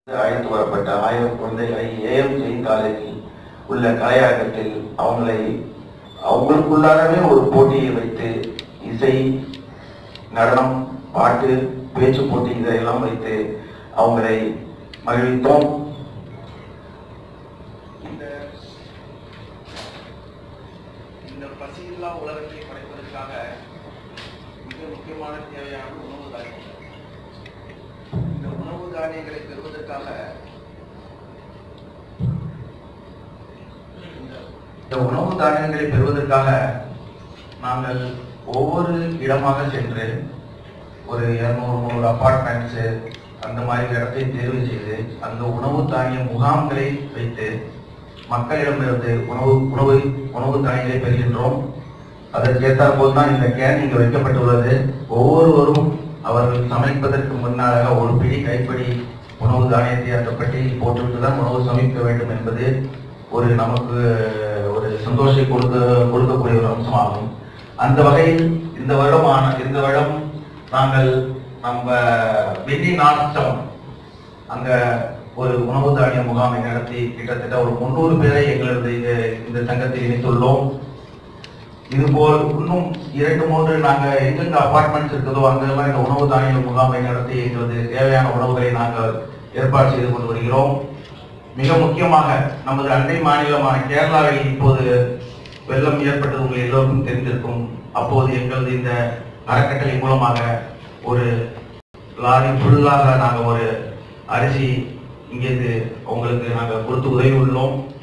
அழைத்து வரப்பட்ட ஆயிரம் குழந்தைகளை ஏஎம் ஜெயின் காலேஜில் உள்ள கலையரங்கத்தில் அவங்களை அவங்களுக்குள்ளாரவே ஒரு போட்டியை வைத்து இசை நடனம் பாட்டு பேச்சு போட்டி இதையெல்லாம் வைத்து அவங்களை மகிழ்வித்தோம் இந்த இந்த பசியில்லா உலகத்தை படைப்பதற்காக மிக முக்கியமான தேவையான உணவு தானியங்கள் இந்த உணவு தானியங்களை பெறுவதற்காக இந்த இந்த உணவு தானியங்களை பெறுவதற்காக நாங்கள் ஒவ்வொரு இடமாக சென்று ஒரு இரநூறு முந்நூறு அப்பார்ட்மெண்ட்ஸு அந்த மாதிரி இடத்தை தேர்வு செய்து அந்த உணவு தானிய முகாம்களை வைத்து மக்களிடமிருந்து உணவு உணவு உணவு தானியங்களை பெறுகின்றோம் அதற்கேற்றாற் போல் தான் இந்த கேன் இங்கு வைக்கப்பட்டுள்ளது ஒவ்வொருவரும் அவர்கள் சமைப்பதற்கு முன்னாக ஒரு பிடி கைப்பிடி உணவு தானியத்தை அந்த பெட்டியில் போட்டுவிட்டு தான் உணவு சமைக்க வேண்டும் என்பது ஒரு நமக்கு ஒரு சந்தோஷத்தை கொடுக்க கொடுக்கக்கூடிய ஒரு அம்சமாகும் அந்த வகையில் இந்த வருடமான இந்த வருடம் நாங்கள் நம்ம வெண்ணி நாட்டம் அங்க ஒரு உணவு தானிய முகாமை நடத்தி கிட்டத்தட்ட ஒரு முன்னூறு பேரை எங்களது இந்த இந்த சங்கத்தில் இணைத்துள்ளோம் இதுபோல் இன்னும் இரண்டு மூன்று நாங்க எங்கெங்க அபார்ட்மெண்ட்ஸ் இருக்குதோ அங்கெல்லாம் இந்த உணவு தானிய முகாமை நடத்தி எங்களது தேவையான உணவுகளை நாங்கள் ஏற்பாடு செய்து கொண்டு வருகிறோம் மிக முக்கியமாக நமது அண்டை மாநிலமான கேரளாவில் இப்போது வெள்ளம் ஏற்பட்டது உங்கள் எல்லோருக்கும் தெரிந்திருக்கும் அப்போது எங்களது இந்த அறக்கட்டளை மூலமாக ஒரு லாரி ஃபுல்லாக நாங்கள் ஒரு அரிசி இங்கேருந்து உங்களுக்கு நாங்கள் கொடுத்து உதவி உள்ளோம்